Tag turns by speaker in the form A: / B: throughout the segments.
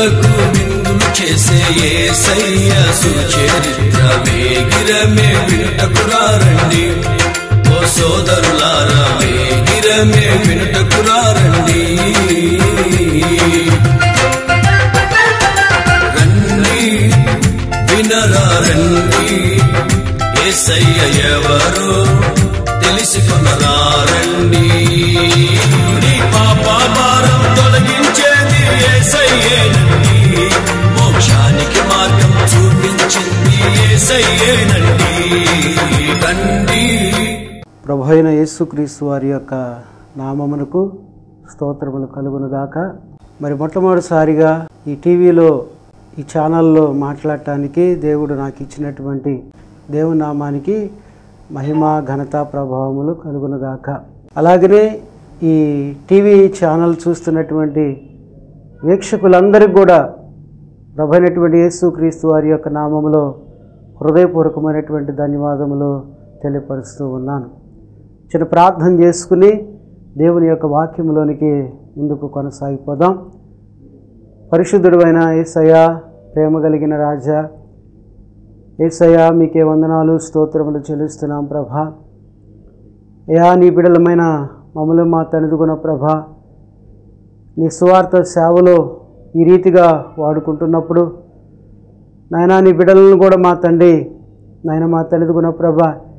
A: దీనులకు విందులు చేసే ఏసయ్య సుచరిత్ర వేగిరమే వినుటకురారండి ఓ సోదరులారా వేగిరమే వినుటకురారండి రండి వినరా రండి ఏసయ్య ఎవరో తెలుసుకునరా రండి నీ పాప భారం తొలగించేది ఏసయ్యేనండి మోక్షానికి మార్గం చూపించింది ఏసయ్యేనండి రండి
B: ప్రభు అయిన యేసుక్రీస్తు వారి యొక్క నామమునకు స్తోత్రములు కలుగునుగాక మరి మొట్టమొదటిసారిగా ఈ టీవీలో ఈ ఛానల్లో మాట్లాడటానికి దేవుడు నాకు ఇచ్చినటువంటి దేవుని నామానికి మహిమ ఘనత ప్రభావములు కలుగునుగాక అలాగనే ఈ టీవీ ఛానల్ చూస్తున్నటువంటి వీక్షకులందరికీ కూడా ప్రభు అయినటువంటి యేసుక్రీస్తు వారి యొక్క నామములో హృదయపూర్వకమైనటువంటి ధన్యవాదములు తెలియపరుస్తూ ఉన్నాను చిన్న ప్రార్థన చేసుకుని దేవుని యొక్క వాక్యంలోనికి ముందుకు కొనసాగిపోదాం పరిశుద్ధుడైన ఏసయ్య ప్రేమ కలిగిన రాజా ఏసయ్య మీకే వందనాలు స్తోత్రములు చెల్లిస్తున్నాం ప్రభా అయా నీ బిడలమైన మమ్మల్ని మా తనుదుకున్న ప్రభా నీ సువార్త సేవలో ఈ రీతిగా వాడుకుంటున్నప్పుడు నాయనా నీ బిడ్డలను కూడా మా తండ్రి నాయన మా తల్లిదుగుణ ప్రభ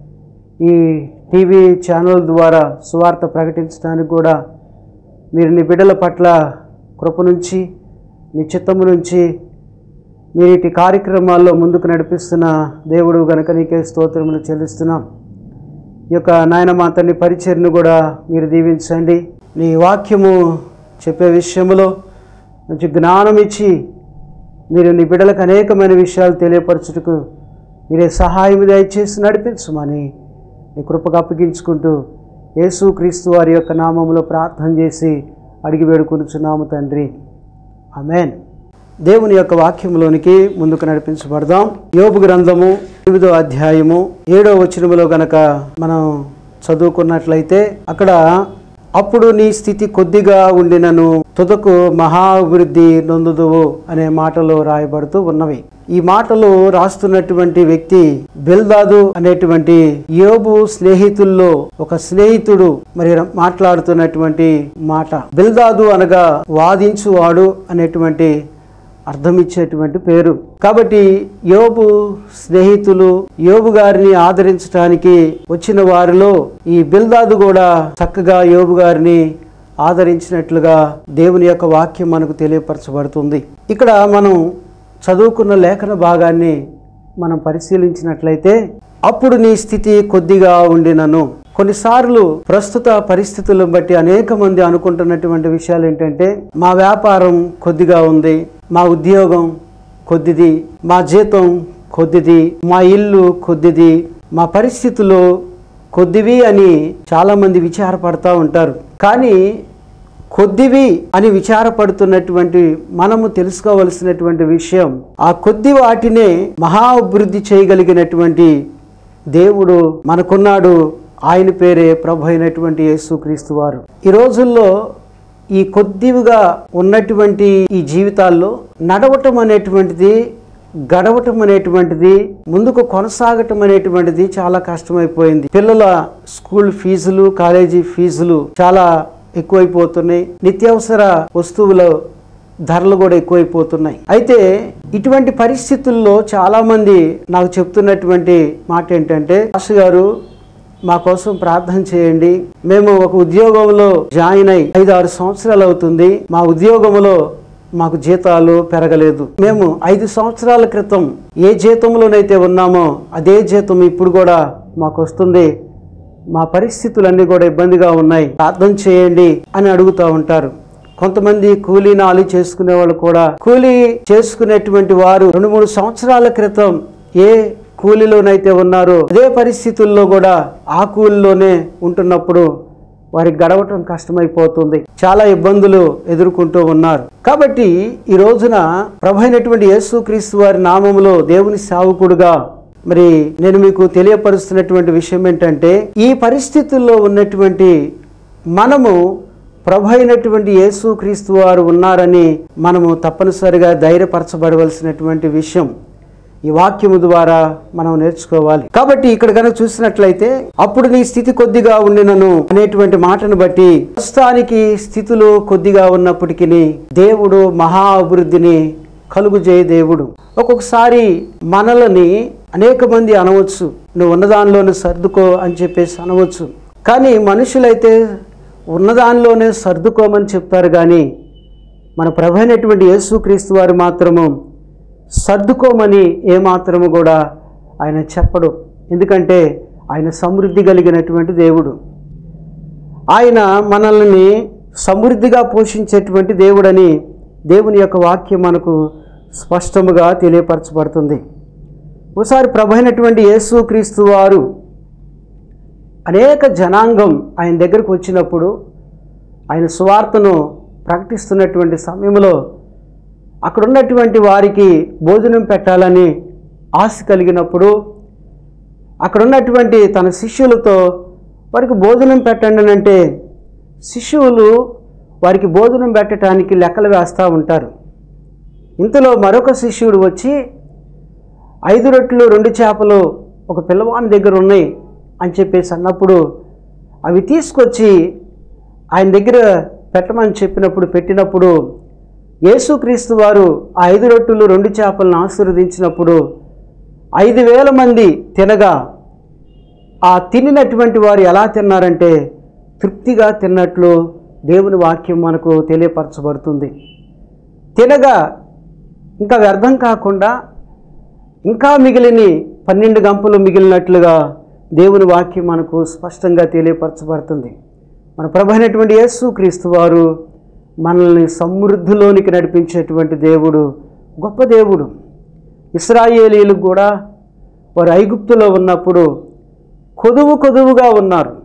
B: ఈ టీవీ ఛానల్ ద్వారా సువార్త ప్రకటించడానికి కూడా మీరు నీ బిడ్డల పట్ల కృప నుంచి నీ చిత్తము నుంచి మీరు ఇటు కార్యక్రమాల్లో ముందుకు నడిపిస్తున్న దేవుడు గనుక నీకే స్తోత్రములు చెల్లిస్తున్నాం ఈ యొక్క నాయన మా తండ్రి పరిచయను కూడా మీరు దీవించండి నీ వాక్యము చెప్పే విషయంలో మంచి జ్ఞానం ఇచ్చి మీరు నీ బిడ్డలకు అనేకమైన విషయాలు తెలియపరచుటకు మీరే సహాయం దయచేసి నడిపించమని నీ కృపకు అప్పగించుకుంటూ యేసు క్రీస్తు వారి యొక్క నామములో ప్రార్థన చేసి అడిగి వేడుకొనుచున్నాము తండ్రి ఆమెన్ దేవుని యొక్క వాక్యంలోనికి ముందుకు నడిపించబడదాం యోబు గ్రంథము ఎనిమిదో అధ్యాయము ఏడో వచనములో గనక మనం చదువుకున్నట్లయితే అక్కడ అప్పుడు నీ స్థితి కొద్దిగా ఉండినను తుదకు మహా అభివృద్ధి నొందుదువు అనే మాటలు రాయబడుతూ ఉన్నవి ఈ మాటలు రాస్తున్నటువంటి వ్యక్తి బెల్దాదు అనేటువంటి యోబు స్నేహితుల్లో ఒక స్నేహితుడు మరి మాట్లాడుతున్నటువంటి మాట బెల్దాదు అనగా వాదించువాడు అనేటువంటి అర్థం ఇచ్చేటువంటి పేరు కాబట్టి యోబు స్నేహితులు యోబు గారిని ఆదరించడానికి వచ్చిన వారిలో ఈ బిల్దాదు కూడా చక్కగా యోబు గారిని ఆదరించినట్లుగా దేవుని యొక్క వాక్యం మనకు తెలియపరచబడుతుంది ఇక్కడ మనం చదువుకున్న లేఖన భాగాన్ని మనం పరిశీలించినట్లయితే అప్పుడు నీ స్థితి కొద్దిగా ఉండినను కొన్నిసార్లు ప్రస్తుత పరిస్థితులను బట్టి అనేక మంది అనుకుంటున్నటువంటి విషయాలు ఏంటంటే మా వ్యాపారం కొద్దిగా ఉంది మా ఉద్యోగం కొద్దిది మా జీతం కొద్దిది మా ఇల్లు కొద్దిది మా పరిస్థితులు కొద్దివి అని చాలామంది విచారపడతా ఉంటారు కానీ కొద్దివి అని విచారపడుతున్నటువంటి మనము తెలుసుకోవలసినటువంటి విషయం ఆ కొద్ది వాటినే మహా అభివృద్ధి చేయగలిగినటువంటి దేవుడు మనకున్నాడు ఆయన పేరే ప్రభు అయినటువంటి యేసుక్రీస్తు వారు ఈ రోజుల్లో ఈ కొద్దివిగా ఉన్నటువంటి ఈ జీవితాల్లో నడవటం అనేటువంటిది గడవటం అనేటువంటిది ముందుకు కొనసాగటం అనేటువంటిది చాలా కష్టమైపోయింది పిల్లల స్కూల్ ఫీజులు కాలేజీ ఫీజులు చాలా ఎక్కువైపోతున్నాయి నిత్యావసర వస్తువుల ధరలు కూడా ఎక్కువైపోతున్నాయి అయితే ఇటువంటి పరిస్థితుల్లో చాలా మంది నాకు చెప్తున్నటువంటి మాట ఏంటంటే ఆశ గారు మా కోసం ప్రార్థన చేయండి మేము ఒక ఉద్యోగంలో జాయిన్ అయి ఐదు ఆరు సంవత్సరాలు అవుతుంది మా ఉద్యోగంలో మాకు జీతాలు పెరగలేదు మేము ఐదు సంవత్సరాల క్రితం ఏ జీతంలోనైతే ఉన్నామో అదే జీతం ఇప్పుడు కూడా మాకు వస్తుంది మా పరిస్థితులన్నీ కూడా ఇబ్బందిగా ఉన్నాయి ప్రార్థన చేయండి అని అడుగుతూ ఉంటారు కొంతమంది కూలీ నాలి చేసుకునే వాళ్ళు కూడా కూలీ చేసుకునేటువంటి వారు రెండు మూడు సంవత్సరాల క్రితం ఏ కూలీలోనైతే ఉన్నారో అదే పరిస్థితుల్లో కూడా ఆ కూలీలోనే ఉంటున్నప్పుడు వారికి గడవటం కష్టమైపోతుంది చాలా ఇబ్బందులు ఎదుర్కొంటూ ఉన్నారు కాబట్టి ఈ రోజున ప్రభు అయినటువంటి యేసుక్రీస్తు వారి నామములో దేవుని సావుకుడుగా మరి నేను మీకు తెలియపరుస్తున్నటువంటి విషయం ఏంటంటే ఈ పరిస్థితుల్లో ఉన్నటువంటి మనము ప్రభు అయినటువంటి యేసు క్రీస్తు వారు ఉన్నారని మనము తప్పనిసరిగా ధైర్యపరచబడవలసినటువంటి విషయం ఈ వాక్యము ద్వారా మనం నేర్చుకోవాలి కాబట్టి ఇక్కడ కనుక చూసినట్లయితే అప్పుడు నీ స్థితి కొద్దిగా ఉండినను అనేటువంటి మాటను బట్టి ప్రస్తుతానికి స్థితులు కొద్దిగా ఉన్నప్పటికీ దేవుడు మహా అభివృద్ధిని కలుగు చేయ దేవుడు ఒక్కొక్కసారి మనలని అనేక మంది అనవచ్చు నువ్వు ఉన్నదానిలోనే సర్దుకో అని చెప్పేసి అనవచ్చు కానీ మనుషులైతే ఉన్నదానిలోనే సర్దుకోమని చెప్తారు కానీ మన ప్రభు అయినటువంటి యేసుక్రీస్తు వారు మాత్రము సర్దుకోమని ఏమాత్రము కూడా ఆయన చెప్పడు ఎందుకంటే ఆయన సమృద్ధి కలిగినటువంటి దేవుడు ఆయన మనల్ని సమృద్ధిగా పోషించేటువంటి దేవుడని దేవుని యొక్క వాక్యం మనకు స్పష్టముగా తెలియపరచబడుతుంది ఒకసారి ప్రభు అయినటువంటి యేసుక్రీస్తు వారు అనేక జనాంగం ఆయన దగ్గరకు వచ్చినప్పుడు ఆయన సువార్తను ప్రకటిస్తున్నటువంటి సమయంలో అక్కడ ఉన్నటువంటి వారికి భోజనం పెట్టాలని ఆశ కలిగినప్పుడు అక్కడ ఉన్నటువంటి తన శిష్యులతో వారికి భోజనం పెట్టండి అని అంటే శిష్యులు వారికి భోజనం పెట్టడానికి లెక్కలు వేస్తూ ఉంటారు ఇంతలో మరొక శిష్యుడు వచ్చి ఐదు రొట్టెలు రెండు చేపలు ఒక పిల్లవాని దగ్గర ఉన్నాయి అని చెప్పేసి అన్నప్పుడు అవి తీసుకొచ్చి ఆయన దగ్గర పెట్టమని చెప్పినప్పుడు పెట్టినప్పుడు యేసుక్రీస్తు వారు ఆ ఐదు రొట్టెలు రెండు చేపలను ఆశీర్వదించినప్పుడు ఐదు వేల మంది తినగా ఆ తినినటువంటి వారు ఎలా తిన్నారంటే తృప్తిగా తిన్నట్లు దేవుని వాక్యం మనకు తెలియపరచబడుతుంది తినగా ఇంకా వ్యర్థం కాకుండా ఇంకా మిగిలిన పన్నెండు గంపలు మిగిలినట్లుగా దేవుని వాక్యం మనకు స్పష్టంగా తెలియపరచబడుతుంది మన ప్రభు అయినటువంటి యేసు క్రీస్తు వారు మనల్ని సమృద్ధిలోనికి నడిపించేటువంటి దేవుడు గొప్ప దేవుడు ఇస్రాయేలీలకు కూడా వారు ఐగుప్తులో ఉన్నప్పుడు కొదువు కొదువుగా ఉన్నారు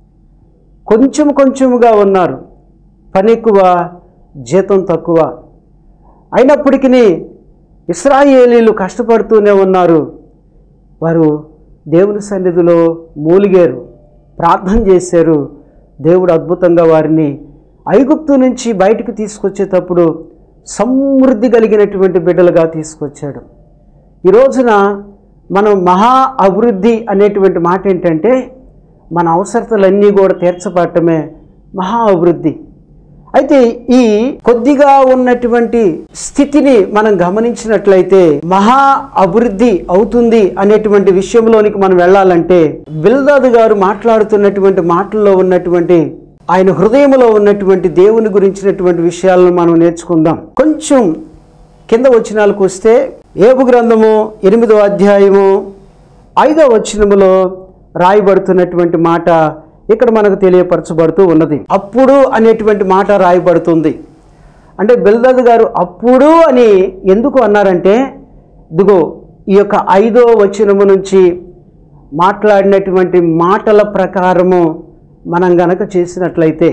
B: కొంచెం కొంచెముగా ఉన్నారు పని ఎక్కువ జీతం తక్కువ అయినప్పటికీ ఇస్రాయేలీలు కష్టపడుతూనే ఉన్నారు వారు దేవుని సన్నిధిలో మూలిగారు ప్రార్థన చేశారు దేవుడు అద్భుతంగా వారిని ఐగుప్తు నుంచి బయటకు తీసుకొచ్చేటప్పుడు సమృద్ధి కలిగినటువంటి బిడ్డలుగా తీసుకొచ్చాడు ఈ రోజున మనం మహా అభివృద్ధి అనేటువంటి మాట ఏంటంటే మన అవసరతలన్నీ కూడా తీర్చబడటమే మహా అభివృద్ధి అయితే ఈ కొద్దిగా ఉన్నటువంటి స్థితిని మనం గమనించినట్లయితే మహా అభివృద్ధి అవుతుంది అనేటువంటి విషయంలోనికి మనం వెళ్ళాలంటే బిల్దాదు గారు మాట్లాడుతున్నటువంటి మాటల్లో ఉన్నటువంటి ఆయన హృదయంలో ఉన్నటువంటి దేవుని గురించినటువంటి విషయాలను మనం నేర్చుకుందాం కొంచెం కింద వచనాలకు వస్తే ఏబు గ్రంథము ఎనిమిదో అధ్యాయము ఐదో వచనములో రాయబడుతున్నటువంటి మాట ఇక్కడ మనకు తెలియపరచబడుతూ ఉన్నది అప్పుడు అనేటువంటి మాట రాయబడుతుంది అంటే బిల్దద్ గారు అప్పుడు అని ఎందుకు అన్నారంటే ఇదిగో ఈ యొక్క ఐదో వచనము నుంచి మాట్లాడినటువంటి మాటల ప్రకారము మనం గనక చేసినట్లయితే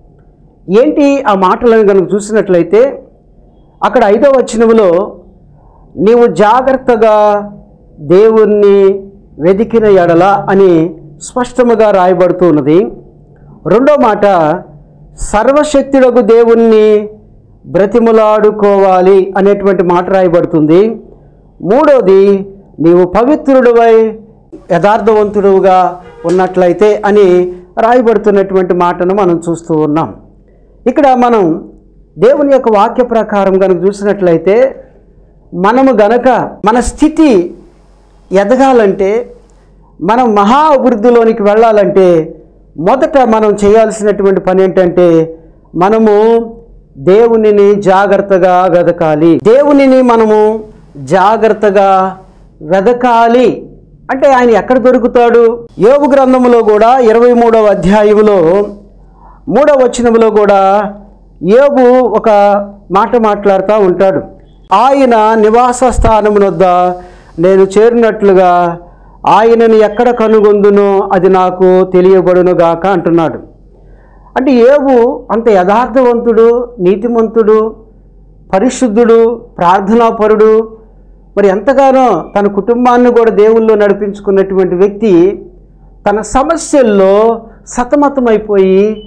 B: ఏంటి ఆ మాటలను కనుక చూసినట్లయితే అక్కడ ఐదో వచనములో నీవు జాగ్రత్తగా దేవుణ్ణి వెదికిన ఎడల అని స్పష్టముగా రాయబడుతూ ఉన్నది రెండో మాట సర్వశక్తుడకు దేవుణ్ణి బ్రతిములాడుకోవాలి అనేటువంటి మాట రాయబడుతుంది మూడోది నీవు పవిత్రుడివై యథార్థవంతుడుగా ఉన్నట్లయితే అని రాయబడుతున్నటువంటి మాటను మనం చూస్తూ ఉన్నాం ఇక్కడ మనం దేవుని యొక్క వాక్య ప్రకారం కనుక చూసినట్లయితే మనము గనక మన స్థితి ఎదగాలంటే మనం మహా అభివృద్ధిలోనికి వెళ్ళాలంటే మొదట మనం చేయాల్సినటువంటి పని ఏంటంటే మనము దేవునిని జాగ్రత్తగా వెదకాలి దేవునిని మనము జాగ్రత్తగా వెదకాలి అంటే ఆయన ఎక్కడ దొరుకుతాడు యోగు గ్రంథములో కూడా ఇరవై మూడవ అధ్యాయములో మూడవ వచనములో కూడా యోబు ఒక మాట మాట్లాడుతూ ఉంటాడు ఆయన నివాస స్థానమునొద్ద నేను చేరినట్లుగా ఆయనను ఎక్కడ కనుగొందునో అది నాకు తెలియబడునుగాక అంటున్నాడు అంటే ఏవు అంత యథార్థవంతుడు నీతిమంతుడు పరిశుద్ధుడు ప్రార్థనాపరుడు మరి ఎంతగానో తన కుటుంబాన్ని కూడా దేవుల్లో నడిపించుకున్నటువంటి వ్యక్తి తన సమస్యల్లో సతమతమైపోయి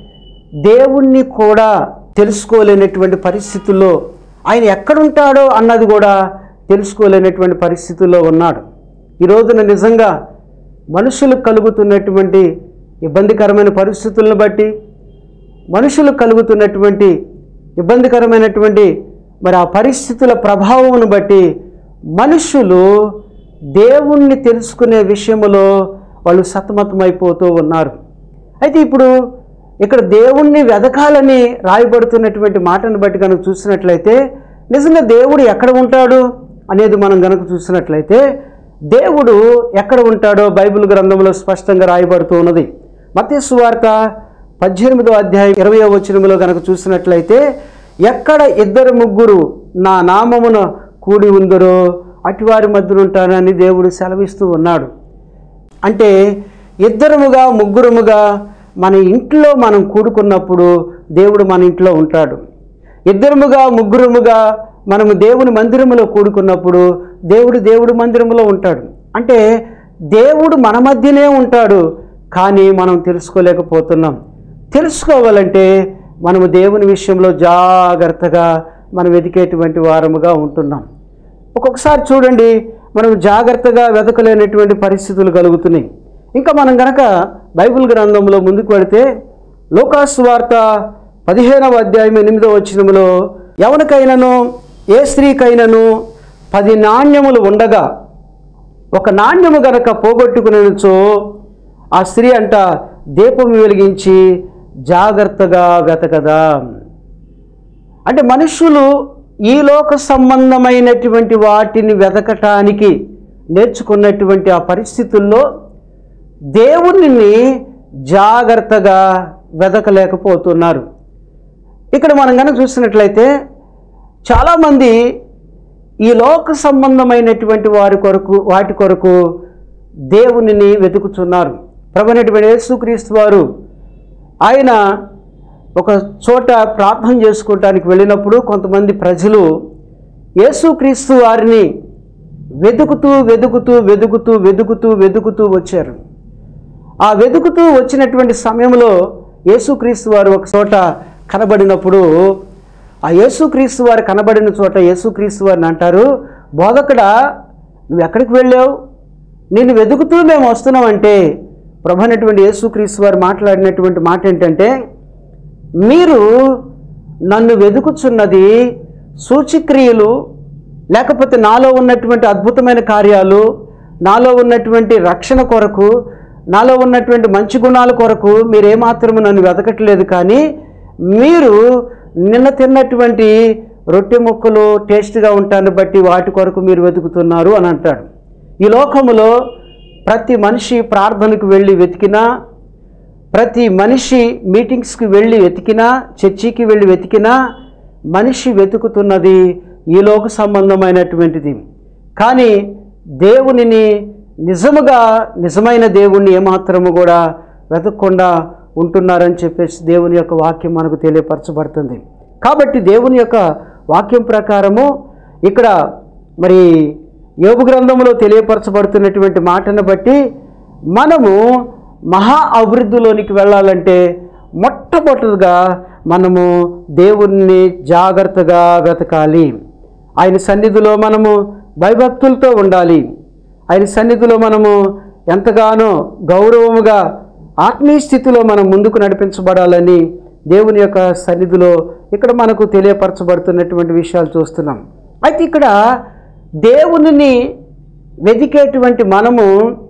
B: దేవుణ్ణి కూడా తెలుసుకోలేనటువంటి పరిస్థితుల్లో ఆయన ఎక్కడుంటాడో అన్నది కూడా తెలుసుకోలేనటువంటి పరిస్థితుల్లో ఉన్నాడు ఈ రోజున నిజంగా మనుషులకు కలుగుతున్నటువంటి ఇబ్బందికరమైన పరిస్థితులను బట్టి మనుషులకు కలుగుతున్నటువంటి ఇబ్బందికరమైనటువంటి మరి ఆ పరిస్థితుల ప్రభావమును బట్టి మనుషులు దేవుణ్ణి తెలుసుకునే విషయంలో వాళ్ళు సతమతమైపోతూ ఉన్నారు అయితే ఇప్పుడు ఇక్కడ దేవుణ్ణి వెదకాలని రాయబడుతున్నటువంటి మాటను బట్టి కనుక చూసినట్లయితే నిజంగా దేవుడు ఎక్కడ ఉంటాడు అనేది మనం కనుక చూసినట్లయితే దేవుడు ఎక్కడ ఉంటాడో బైబిల్ గ్రంథంలో స్పష్టంగా రాయబడుతూ ఉన్నది మత్స్సు వార్త పద్దెనిమిదో అధ్యాయం ఇరవయో వచనంలో కనుక చూసినట్లయితే ఎక్కడ ఇద్దరు ముగ్గురు నా నామమున కూడి ఉందరో అటివారి మధ్యన ఉంటానని దేవుడు సెలవిస్తూ ఉన్నాడు అంటే ఇద్దరముగా ముగ్గురముగా మన ఇంట్లో మనం కూడుకున్నప్పుడు దేవుడు మన ఇంట్లో ఉంటాడు ఇద్దరముగా ముగ్గురముగా మనము దేవుని మందిరములో కూడుకున్నప్పుడు దేవుడు దేవుడి మందిరములో ఉంటాడు అంటే దేవుడు మన మధ్యనే ఉంటాడు కానీ మనం తెలుసుకోలేకపోతున్నాం తెలుసుకోవాలంటే మనము దేవుని విషయంలో జాగ్రత్తగా మనం వెతికేటువంటి వారముగా ఉంటున్నాం ఒక్కొక్కసారి చూడండి మనం జాగ్రత్తగా వెతకలేనటువంటి పరిస్థితులు కలుగుతున్నాయి ఇంకా మనం గనక బైబిల్ గ్రంథంలో ముందుకు వెళితే లోకాసు వార్త పదిహేనవ అధ్యాయం ఎనిమిదవ వచనములో ఎవరికైనాను ఏ స్త్రీకైనాను పది నాణ్యములు ఉండగా ఒక నాణ్యము గనక పోగొట్టుకునేచో ఆ స్త్రీ అంట దీపం వెలిగించి జాగ్రత్తగా వెతకదా అంటే మనుషులు ఈ లోక సంబంధమైనటువంటి వాటిని వెతకటానికి నేర్చుకున్నటువంటి ఆ పరిస్థితుల్లో దేవునిని జాగ్రత్తగా వెతకలేకపోతున్నారు ఇక్కడ మనం కనుక చూసినట్లయితే చాలామంది ఈ లోక సంబంధమైనటువంటి వారి కొరకు వాటి కొరకు దేవునిని వెతుకుతున్నారు ప్రభునటువంటి యేసుక్రీస్తు వారు ఆయన ఒక చోట ప్రార్థన చేసుకోవటానికి వెళ్ళినప్పుడు కొంతమంది ప్రజలు యేసుక్రీస్తు వారిని వెతుకుతూ వెతుకుతూ వెతుకుతూ వెతుకుతూ వెతుకుతూ వచ్చారు ఆ వెతుకుతూ వచ్చినటువంటి సమయంలో యేసుక్రీస్తు వారు ఒక చోట కనబడినప్పుడు ఆ యేసుక్రీస్తు వారు కనబడిన చోట యేసుక్రీస్తు వారిని అంటారు బోధకుడా నువ్వు ఎక్కడికి వెళ్ళావు నిన్ను వెతుకుతూ మేము వస్తున్నామంటే ప్రభు అనేటువంటి యేసుక్రీస్తు వారు మాట్లాడినటువంటి మాట ఏంటంటే మీరు నన్ను వెతుకుచున్నది సూచిక్రియలు లేకపోతే నాలో ఉన్నటువంటి అద్భుతమైన కార్యాలు నాలో ఉన్నటువంటి రక్షణ కొరకు నాలో ఉన్నటువంటి మంచి గుణాల కొరకు మీరు ఏమాత్రము నన్ను వెతకట్లేదు కానీ మీరు నిన్న తిన్నటువంటి రొట్టె ముక్కలు టేస్ట్గా ఉంటాన్ని బట్టి వాటి కొరకు మీరు వెతుకుతున్నారు అని అంటాడు ఈ లోకములో ప్రతి మనిషి ప్రార్థనకు వెళ్ళి వెతికినా ప్రతి మనిషి మీటింగ్స్కి వెళ్ళి వెతికినా చర్చికి వెళ్ళి వెతికినా మనిషి వెతుకుతున్నది ఈ లోక సంబంధమైనటువంటిది కానీ దేవునిని నిజముగా నిజమైన దేవుణ్ణి ఏమాత్రము కూడా వెతకకుండా ఉంటున్నారని చెప్పేసి దేవుని యొక్క వాక్యం మనకు తెలియపరచబడుతుంది కాబట్టి దేవుని యొక్క వాక్యం ప్రకారము ఇక్కడ మరి యోగు గ్రంథంలో తెలియపరచబడుతున్నటువంటి మాటను బట్టి మనము మహా అభివృద్ధిలోనికి వెళ్ళాలంటే మొట్టమొదటిగా మనము దేవుణ్ణి జాగ్రత్తగా వెతకాలి ఆయన సన్నిధిలో మనము భయభక్తులతో ఉండాలి ఆయన సన్నిధిలో మనము ఎంతగానో గౌరవముగా ఆత్మీయ స్థితిలో మనం ముందుకు నడిపించబడాలని దేవుని యొక్క సన్నిధిలో ఇక్కడ మనకు తెలియపరచబడుతున్నటువంటి విషయాలు చూస్తున్నాం అయితే ఇక్కడ దేవునిని వెతికేటువంటి మనము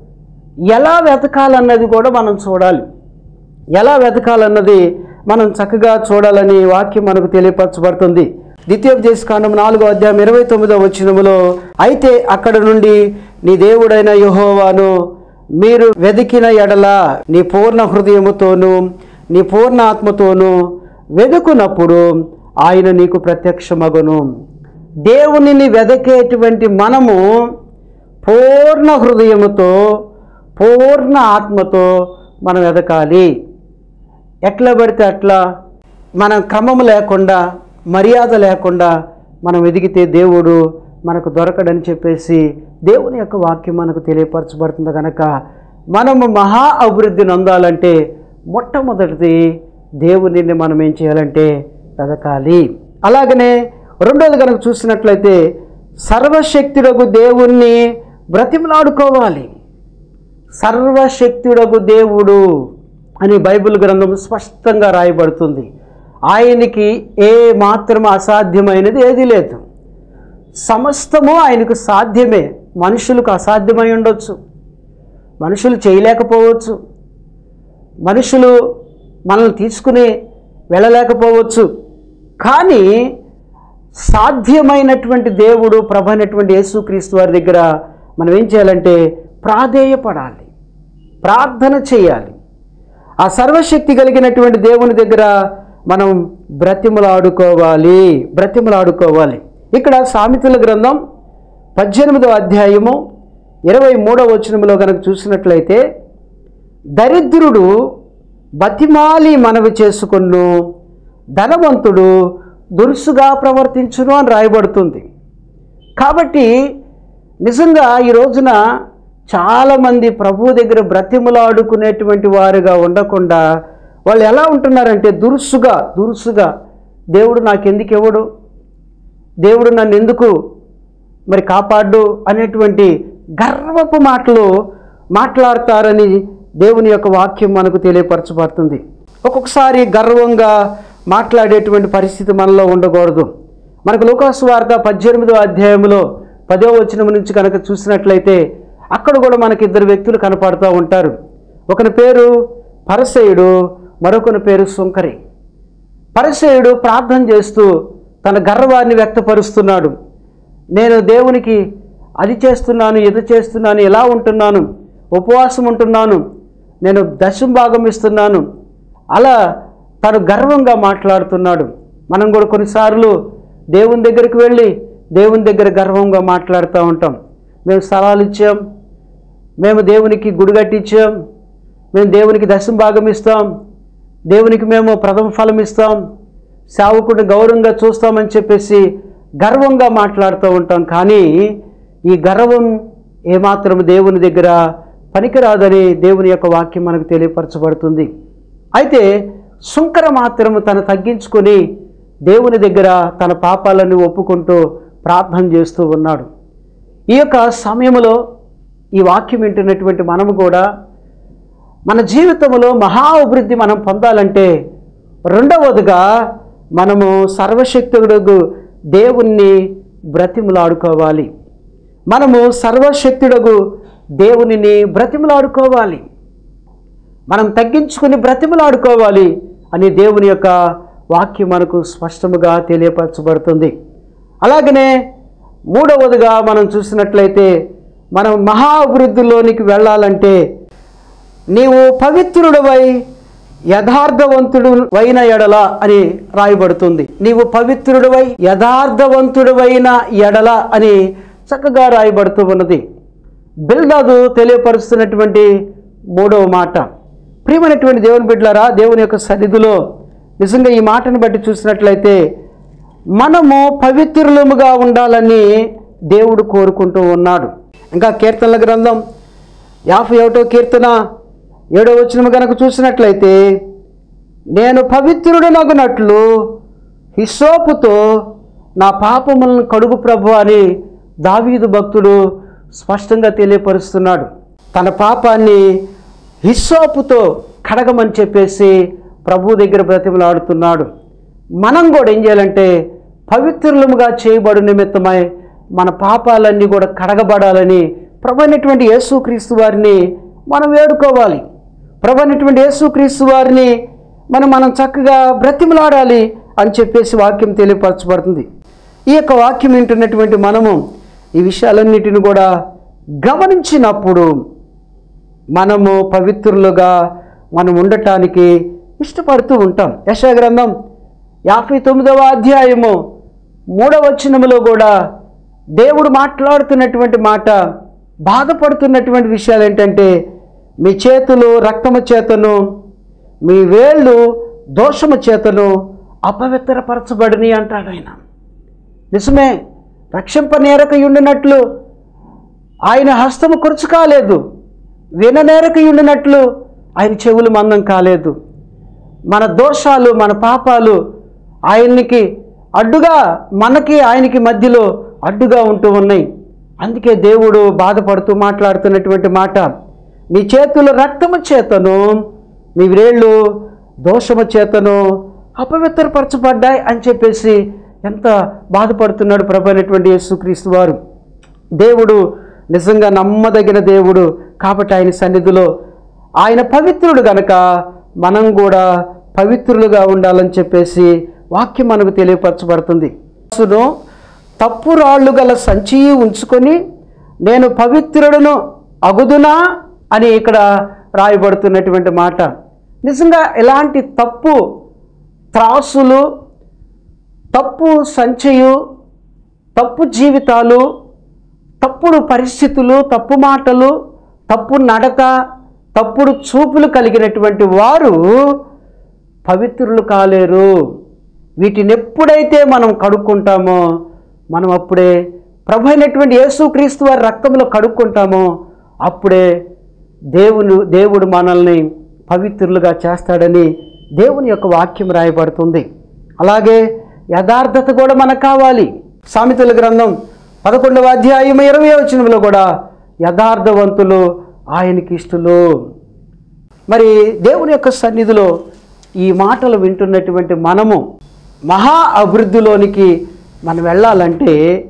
B: ఎలా వెతకాలన్నది కూడా మనం చూడాలి ఎలా వెతకాలన్నది మనం చక్కగా చూడాలని వాక్యం మనకు తెలియపరచబడుతుంది ద్వితీయోపదేశ కాండం నాలుగో అధ్యాయం ఇరవై తొమ్మిదో వచ్చినములో అయితే అక్కడ నుండి నీ దేవుడైన యెహోవాను మీరు వెతికిన ఎడల నీ పూర్ణ హృదయముతోనూ నీ పూర్ణ ఆత్మతోనూ వెతుకునప్పుడు ఆయన నీకు ప్రత్యక్షమగును దేవునిని వెదకేటువంటి మనము పూర్ణ హృదయముతో పూర్ణ ఆత్మతో మనం ఎదకాలి ఎట్లా పడితే అట్లా మనం క్రమం లేకుండా మర్యాద లేకుండా మనం ఎదిగితే దేవుడు మనకు దొరకడని చెప్పేసి దేవుని యొక్క వాక్యం మనకు తెలియపరచబడుతుంది కనుక మనము మహా అభివృద్ధిని అందాలంటే మొట్టమొదటిది దేవునిని మనం ఏం చేయాలంటే వెదకాలి అలాగనే రెండోది కనుక చూసినట్లయితే సర్వశక్తుడకు దేవుణ్ణి బ్రతిమలాడుకోవాలి సర్వశక్తుడకు దేవుడు అని బైబిల్ గ్రంథం స్పష్టంగా రాయబడుతుంది ఆయనకి ఏ మాత్రం అసాధ్యమైనది ఏది లేదు సమస్తము ఆయనకు సాధ్యమే మనుషులకు అసాధ్యమై ఉండొచ్చు మనుషులు చేయలేకపోవచ్చు మనుషులు మనల్ని తీసుకుని వెళ్ళలేకపోవచ్చు కానీ సాధ్యమైనటువంటి దేవుడు ప్రభు అయినటువంటి యేసుక్రీస్తు వారి దగ్గర మనం ఏం చేయాలంటే ప్రాధేయపడాలి ప్రార్థన చేయాలి ఆ సర్వశక్తి కలిగినటువంటి దేవుని దగ్గర మనం బ్రతిమలాడుకోవాలి బ్రతిమలాడుకోవాలి ఇక్కడ సామెతల గ్రంథం పద్దెనిమిదవ అధ్యాయము ఇరవై మూడవ వచనంలో కనుక చూసినట్లయితే దరిద్రుడు బతిమాలి మనవి చేసుకును ధనవంతుడు దురుసుగా ప్రవర్తించును అని రాయబడుతుంది కాబట్టి నిజంగా ఈ రోజున చాలామంది ప్రభు దగ్గర బ్రతిమలాడుకునేటువంటి వారుగా ఉండకుండా వాళ్ళు ఎలా ఉంటున్నారంటే దురుసుగా దురుసుగా దేవుడు నాకెందుకు ఇవ్వడు దేవుడు నన్ను ఎందుకు మరి కాపాడు అనేటువంటి గర్వపు మాటలు మాట్లాడతారని దేవుని యొక్క వాక్యం మనకు తెలియపరచబడుతుంది ఒక్కొక్కసారి గర్వంగా మాట్లాడేటువంటి పరిస్థితి మనలో ఉండకూడదు మనకు లోకాసు వార్త పద్దెనిమిదో అధ్యాయంలో పదో వచనం నుంచి కనుక చూసినట్లయితే అక్కడ కూడా మనకి ఇద్దరు వ్యక్తులు కనపడుతూ ఉంటారు ఒకని పేరు పరసేయుడు మరొకని పేరు సుంకరి పరిసేయుడు ప్రార్థన చేస్తూ తన గర్వాన్ని వ్యక్తపరుస్తున్నాడు నేను దేవునికి అది చేస్తున్నాను ఇది చేస్తున్నాను ఎలా ఉంటున్నాను ఉపవాసం ఉంటున్నాను నేను దశం భాగం ఇస్తున్నాను అలా తను గర్వంగా మాట్లాడుతున్నాడు మనం కూడా కొన్నిసార్లు దేవుని దగ్గరికి వెళ్ళి దేవుని దగ్గర గర్వంగా మాట్లాడుతూ ఉంటాం మేము స్థలాలు ఇచ్చాం మేము దేవునికి గుడి కట్టించాం మేము దేవునికి దశం భాగం ఇస్తాం దేవునికి మేము ప్రథమ ఫలం ఇస్తాం సేవకుడిని గౌరవంగా చూస్తామని చెప్పేసి గర్వంగా మాట్లాడుతూ ఉంటాం కానీ ఈ గర్వం ఏమాత్రం దేవుని దగ్గర పనికిరాదని దేవుని యొక్క వాక్యం మనకు తెలియపరచబడుతుంది అయితే శుంకర మాత్రము తను తగ్గించుకొని దేవుని దగ్గర తన పాపాలను ఒప్పుకుంటూ ప్రార్థన చేస్తూ ఉన్నాడు ఈ యొక్క సమయంలో ఈ వాక్యం వింటున్నటువంటి మనము కూడా మన జీవితంలో మహా అభివృద్ధి మనం పొందాలంటే రెండవదిగా మనము సర్వశక్తుడు దేవుణ్ణి బ్రతిములాడుకోవాలి మనము సర్వశక్తుడగు దేవునిని బ్రతిములాడుకోవాలి మనం తగ్గించుకుని బ్రతిమలాడుకోవాలి అని దేవుని యొక్క వాక్యం మనకు స్పష్టముగా తెలియపరచబడుతుంది అలాగనే మూడవదిగా మనం చూసినట్లయితే మనం మహా అభివృద్ధిలోనికి వెళ్ళాలంటే నీవు పవిత్రుడవై యథార్థవంతుడు అయిన ఎడల అని రాయబడుతుంది నీవు పవిత్రుడవై యథార్థవంతుడవైన ఎడల అని చక్కగా రాయబడుతూ ఉన్నది బిల్దాదు తెలియపరుస్తున్నటువంటి మూడవ మాట ప్రియమైనటువంటి దేవుని బిడ్డలారా దేవుని యొక్క సన్నిధిలో నిజంగా ఈ మాటను బట్టి చూసినట్లయితే మనము పవిత్రులముగా ఉండాలని దేవుడు కోరుకుంటూ ఉన్నాడు ఇంకా కీర్తనల గ్రంథం యాభై ఒకటో కీర్తన ఏడో వచ్చిన కనుక చూసినట్లయితే నేను పవిత్రుడనగునట్లు హిస్సోపుతో నా పాపములను కడుగు ప్రభు అని దావీదు భక్తుడు స్పష్టంగా తెలియపరుస్తున్నాడు తన పాపాన్ని హిస్సోపుతో కడగమని చెప్పేసి ప్రభు దగ్గర బ్రతిమలాడుతున్నాడు మనం కూడా ఏం చేయాలంటే పవిత్రులముగా చేయబడు నిమిత్తమై మన పాపాలన్నీ కూడా కడగబడాలని ప్రభు అయినటువంటి యేసుక్రీస్తు వారిని మనం వేడుకోవాలి ప్రభు అయినటువంటి యేసుక్రీస్తు వారిని మనం మనం చక్కగా బ్రతిమలాడాలి అని చెప్పేసి వాక్యం తెలియపరచబడుతుంది ఈ యొక్క వాక్యం వింటున్నటువంటి మనము ఈ విషయాలన్నిటిని కూడా గమనించినప్పుడు మనము పవిత్రులుగా మనం ఉండటానికి ఇష్టపడుతూ ఉంటాం యశా గ్రంథం యాభై తొమ్మిదవ అధ్యాయము మూడవ వచనములో కూడా దేవుడు మాట్లాడుతున్నటువంటి మాట బాధపడుతున్నటువంటి విషయాలు ఏంటంటే మీ చేతులు రక్తము చేతను మీ వేళ్ళు దోషము చేతను అపవిత్రపరచబడిని అంటాడు ఆయన నిజమే రక్షింపనేరక ఉండినట్లు ఆయన హస్తము కురుచు కాలేదు విననేరక ఉండినట్లు ఆయన చెవులు మందం కాలేదు మన దోషాలు మన పాపాలు ఆయనకి అడ్డుగా మనకి ఆయనకి మధ్యలో అడ్డుగా ఉంటూ ఉన్నాయి అందుకే దేవుడు బాధపడుతూ మాట్లాడుతున్నటువంటి మాట మీ చేతులు రక్తము చేతను మీ వ్రేళ్ళు దోషము చేతను అపవిత్రపరచబడ్డాయి అని చెప్పేసి ఎంత బాధపడుతున్నాడు ప్రభు అయినటువంటి యేసుక్రీస్తు వారు దేవుడు నిజంగా నమ్మదగిన దేవుడు కాబట్టి ఆయన సన్నిధిలో ఆయన పవిత్రుడు గనక మనం కూడా పవిత్రులుగా ఉండాలని చెప్పేసి వాక్యం మనకు తెలియపరచబడుతుంది యేసును తప్పు రాళ్ళు గల సంచి ఉంచుకొని నేను పవిత్రుడును అగుదునా అని ఇక్కడ రాయబడుతున్నటువంటి మాట నిజంగా ఎలాంటి తప్పు త్రాసులు తప్పు సంచయు తప్పు జీవితాలు తప్పుడు పరిస్థితులు తప్పు మాటలు తప్పు నడక తప్పుడు చూపులు కలిగినటువంటి వారు పవిత్రులు కాలేరు వీటిని ఎప్పుడైతే మనం కడుక్కుంటామో మనం అప్పుడే ప్రభు అయినటువంటి యేసుక్రీస్తు వారి రక్తంలో కడుక్కుంటామో అప్పుడే దేవుని దేవుడు మనల్ని పవిత్రులుగా చేస్తాడని దేవుని యొక్క వాక్యం రాయబడుతుంది అలాగే యథార్థత కూడా మనకు కావాలి సామెతల గ్రంథం పదకొండవ అధ్యాయం ఇరవై వచనంలో కూడా యథార్థవంతులు ఆయనకి ఇష్టలు మరి దేవుని యొక్క సన్నిధిలో ఈ మాటలు వింటున్నటువంటి మనము మహా అభివృద్ధిలోనికి మనం వెళ్ళాలంటే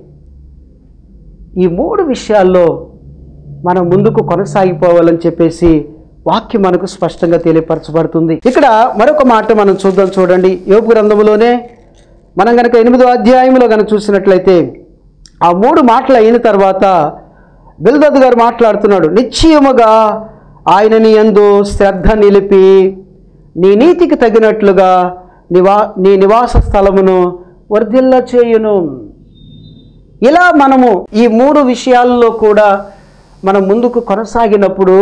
B: ఈ మూడు విషయాల్లో మనం ముందుకు కొనసాగిపోవాలని చెప్పేసి వాక్యం మనకు స్పష్టంగా తెలియపరచబడుతుంది ఇక్కడ మరొక మాట మనం చూద్దాం చూడండి యోగు గ్రంథములోనే మనం గనక ఎనిమిదో అధ్యాయంలో కనుక చూసినట్లయితే ఆ మూడు మాటలు అయిన తర్వాత బిల్దద్ గారు మాట్లాడుతున్నాడు నిశ్చయముగా ఆయనని ఎందు శ్రద్ధ నిలిపి నీ నీతికి తగినట్లుగా నివా నీ నివాస స్థలమును వర్ధిల్ల చేయును ఇలా మనము ఈ మూడు విషయాల్లో కూడా మనం ముందుకు కొనసాగినప్పుడు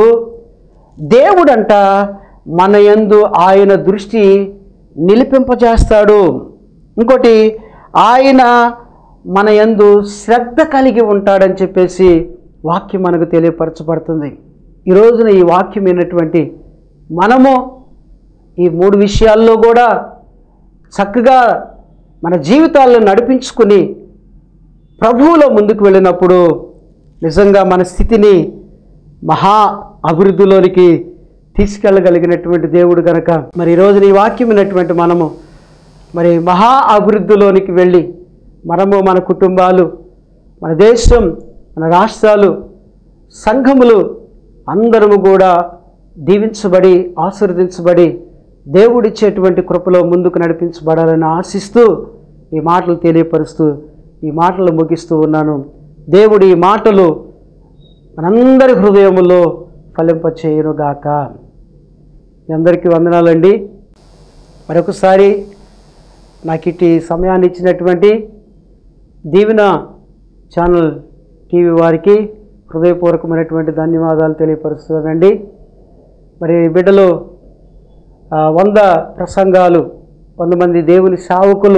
B: దేవుడంట మన యందు ఆయన దృష్టి నిలిపింపజేస్తాడు ఇంకోటి ఆయన మన యందు శ్రద్ధ కలిగి ఉంటాడని చెప్పేసి వాక్యం మనకు తెలియపరచబడుతుంది ఈ రోజున ఈ వాక్యం అయినటువంటి మనము ఈ మూడు విషయాల్లో కూడా చక్కగా మన జీవితాలను నడిపించుకుని ప్రభువులో ముందుకు వెళ్ళినప్పుడు నిజంగా మన స్థితిని మహా అభివృద్ధిలోనికి తీసుకెళ్ళగలిగినటువంటి దేవుడు గనక మరి ఈరోజు ఈ వాక్యం విన్నటువంటి మనము మరి మహా అభివృద్ధిలోనికి వెళ్ళి మనము మన కుటుంబాలు మన దేశం మన రాష్ట్రాలు సంఘములు అందరము కూడా దీవించబడి ఆశీర్వదించబడి దేవుడిచ్చేటువంటి కృపలో ముందుకు నడిపించబడాలని ఆశిస్తూ ఈ మాటలు తెలియపరుస్తూ ఈ మాటలు ముగిస్తూ ఉన్నాను దేవుడి ఈ మాటలు మనందరి హృదయములో ఫలింపచేయునుగాక మీ అందరికీ వందనాలండి మరొకసారి నాకు ఇట్టి సమయాన్ని ఇచ్చినటువంటి దీవెన ఛానల్ టీవీ వారికి హృదయపూర్వకమైనటువంటి ధన్యవాదాలు తెలియపరుస్తున్నానండి మరి బిడ్డలు ఆ, వంద ప్రసంగాలు వంద మంది దేవుని సావుకులు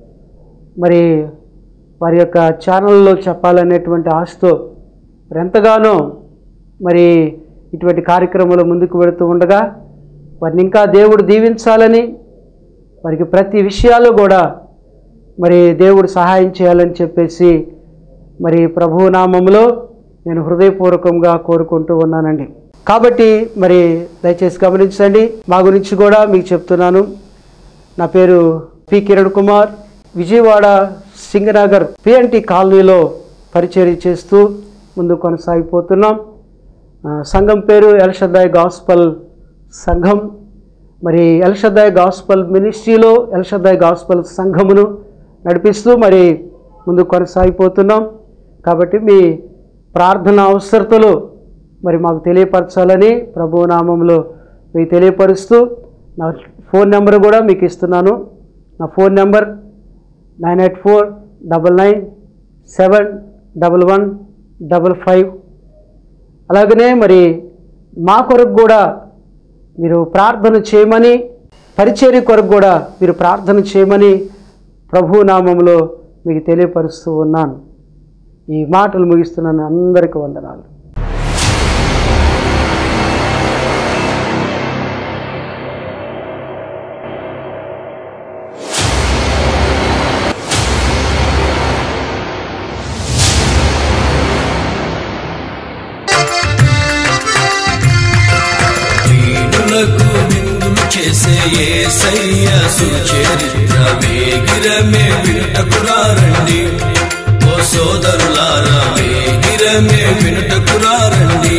B: మరి వారి యొక్క ఛానల్లో చెప్పాలనేటువంటి ఆశతో మరి ఎంతగానో మరి ఇటువంటి కార్యక్రమాలు ముందుకు వెళుతూ ఉండగా వారిని ఇంకా దేవుడు దీవించాలని వారికి ప్రతి విషయాలు కూడా మరి దేవుడు సహాయం చేయాలని చెప్పేసి మరి ప్రభు నామములో నేను హృదయపూర్వకంగా కోరుకుంటూ ఉన్నానండి కాబట్టి మరి దయచేసి గమనించండి మా గురించి కూడా మీకు చెప్తున్నాను నా పేరు పి కిరణ్ కుమార్ విజయవాడ సింగనగర్ పిఎన్టీ కాలనీలో పరిచర్య చేస్తూ ముందు కొనసాగిపోతున్నాం ఆ, సంఘం పేరు ఎల్షదాయ్ గాస్పల్ సంఘం మరి ఎల్షదాయ్ గాస్పల్ మినిస్ట్రీలో ఎల్షదాయ్ గాస్పల్ సంఘమును నడిపిస్తూ మరి ముందు కొనసాగిపోతున్నాం కాబట్టి మీ ప్రార్థన అవసరతలు మరి మాకు తెలియపరచాలని ప్రభు నామంలో మీకు తెలియపరుస్తూ నా ఫోన్ నెంబర్ కూడా మీకు ఇస్తున్నాను నా phone number nine eight four double nine seven double one double five అలాగనే మరి మా కొరకు కూడా మీరు ప్రార్థన చేయమని పరిచర్య కొరకు కూడా మీరు ప్రార్థన చేయమని ప్రభు నామంలో మీకు తెలియపరుస్తూ ఉన్నాను ఈ మాటలు ముగిస్తున్నాను అందరికీ వందనాలు
A: ఏసయ్య సుచరిత్ర వేగిరమే వినుటకురారండి ఓ సోదరులారా వేగిరమే వినుటకురారండి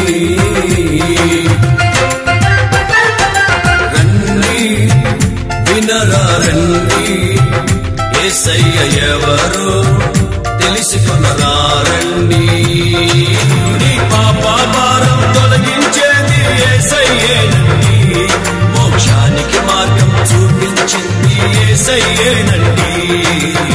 A: రండి వినరా రండి ఏసయ్య ఎవరో తెలుసుకునరా రండి నీ పాప భారం తొలగించేది ఏసయ్యేనండి మోక్షానికి మార్గం చూపించింది ఏసయ్యేనండి